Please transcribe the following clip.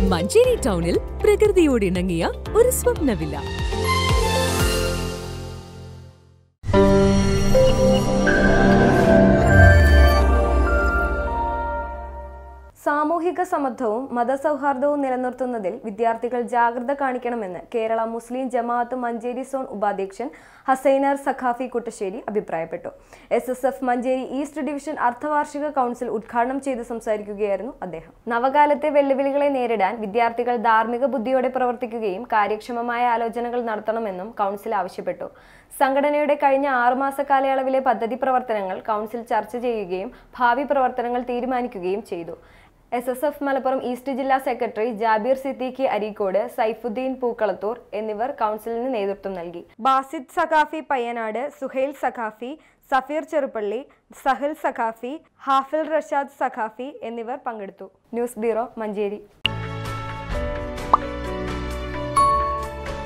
മഞ്ചേരി ടൗണിൽ പ്രകൃതിയോട് ഇണങ്ങിയ ഒരു സ്വപ്ന വില്ല സാമൂഹിക സമത്വവും മതസൗഹാർദ്ദവും നിലനിർത്തുന്നതിൽ വിദ്യാർത്ഥികൾ ജാഗ്രത കാണിക്കണമെന്ന് കേരള മുസ്ലിം ജമാഅത്ത് മഞ്ചേരി സോൺ ഉപാധ്യക്ഷൻ ഹസൈനർ സഖാഫി കുട്ടശ്ശേരി അഭിപ്രായപ്പെട്ടു S S F Manjeri east division അർദ്ധവാർഷിക കൗൺസിൽ ഉദ്ഘാടനം ചെയ്ത് സംസാരിക്കുകയായിരുന്നു അദ്ദേഹം നവകാലത്തെ വെല്ലുവിളികളെ നേരിടാൻ വിദ്യാർത്ഥികൾ ധാർമ്മിക ബുദ്ധിയോടെ പ്രവർത്തിക്കുകയും കാര്യക്ഷമമായ ആലോചനകൾ നടത്തണമെന്നും കൗൺസിൽ ആവശ്യപ്പെട്ടു സംഘടനയുടെ കഴിഞ്ഞ ആറുമാസ കാലയളവിലെ പദ്ധതി പ്രവർത്തനങ്ങൾ കൗൺസിൽ ചർച്ച ചെയ്യുകയും ഭാവി പ്രവർത്തനങ്ങൾ തീരുമാനിക്കുകയും ചെയ്തു S S F Malappuram east ജില്ലാ സെക്രട്ടറി ജാബീർ സിദ്ദീഖി അരീക്കോട് സൈഫുദ്ദീൻ പൂക്കളത്തൂർ എന്നിവർ കൗൺസിലിന് നേതൃത്വം നൽകി ബാസിദ് സഖാഫി പയ്യനാട് സുഹൈൽ സഖാഫി സഫീർ ചെറുപ്പള്ളി സഹൽ സഖാഫി ഹാഫിൽ റഷാദ് സഖാഫി എന്നിവർ പങ്കെടുത്തു ന്യൂസ് ബ്യൂറോ മഞ്ചേരി